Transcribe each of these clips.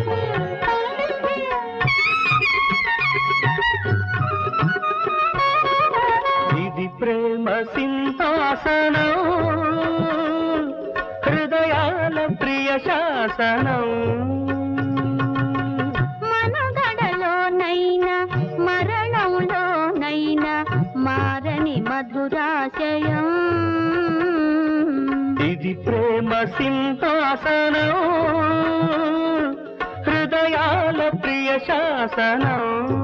ఇది ప్రేమ సింహాసనం హృదయాల ప్రియ శాసనం మనగడలోనైనా మరణంలోనైనా మారని మధురాశయం ఇది ప్రేమ సింహాసనం హృదయాల ప్రియ శాసనం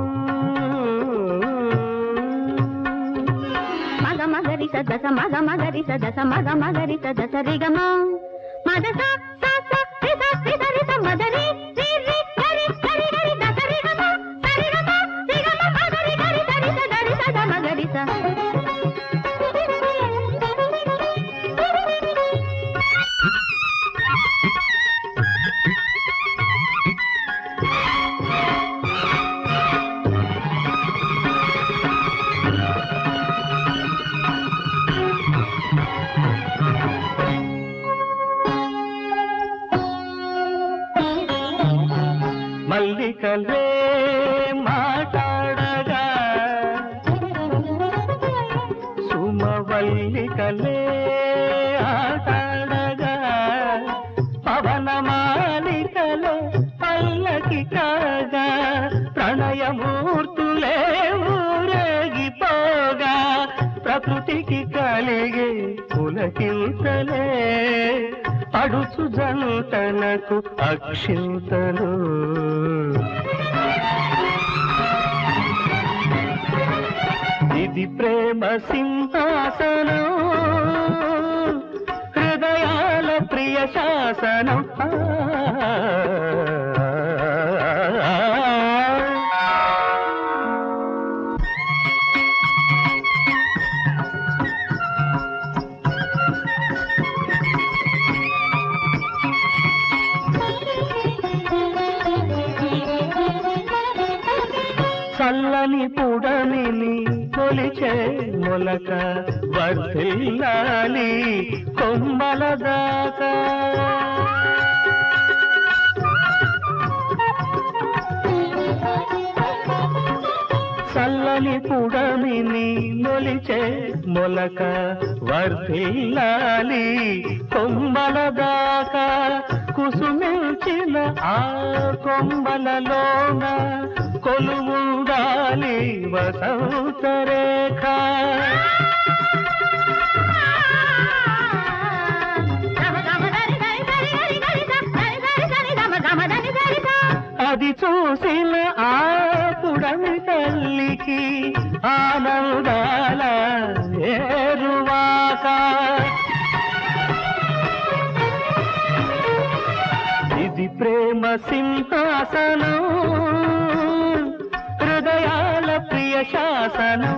మగ మగరి సదస మగ మగరి సదస మగ మగరి సదస రిగమ మదస స స రి స రి స రి స మదరి రి రి గరి గరి గరి దస రిగమ సరిగమ రిగమ మగరి గరి సరి స గరి స ద మగరి స మల్లికలే మాట్లాడగా సుమవల్లికలే ఆటాడగా పవనమాలికలే పల్లకి కాగా ప్రణయమూర్తులే ఊరేగిపోగా ప్రకృతికి కలిగే పులకింతలే పడుచు జంటలకు అక్షింతలు ఇది ప్రేమ సింహాసనం హృదయాల ప్రియ శాసనం చల్లని పుడమిని కొలిచే మొలక వర్ధిల్లాలి కొమ్మల దాకా చల్లని పుడమిని మొలిచే మొలక వర్ధిల్లాలి కొమ్మల దాకా కుసుమించిన ఆ కొమ్మలలోన కొలువుండాలి వసంత రేఖ అది చూసిన ఆ పుడమి తల్లికి ఆనందాల ఏరువాక ఇది ప్రేమ సింహాసనం హృదయాల ప్రియ శాసనం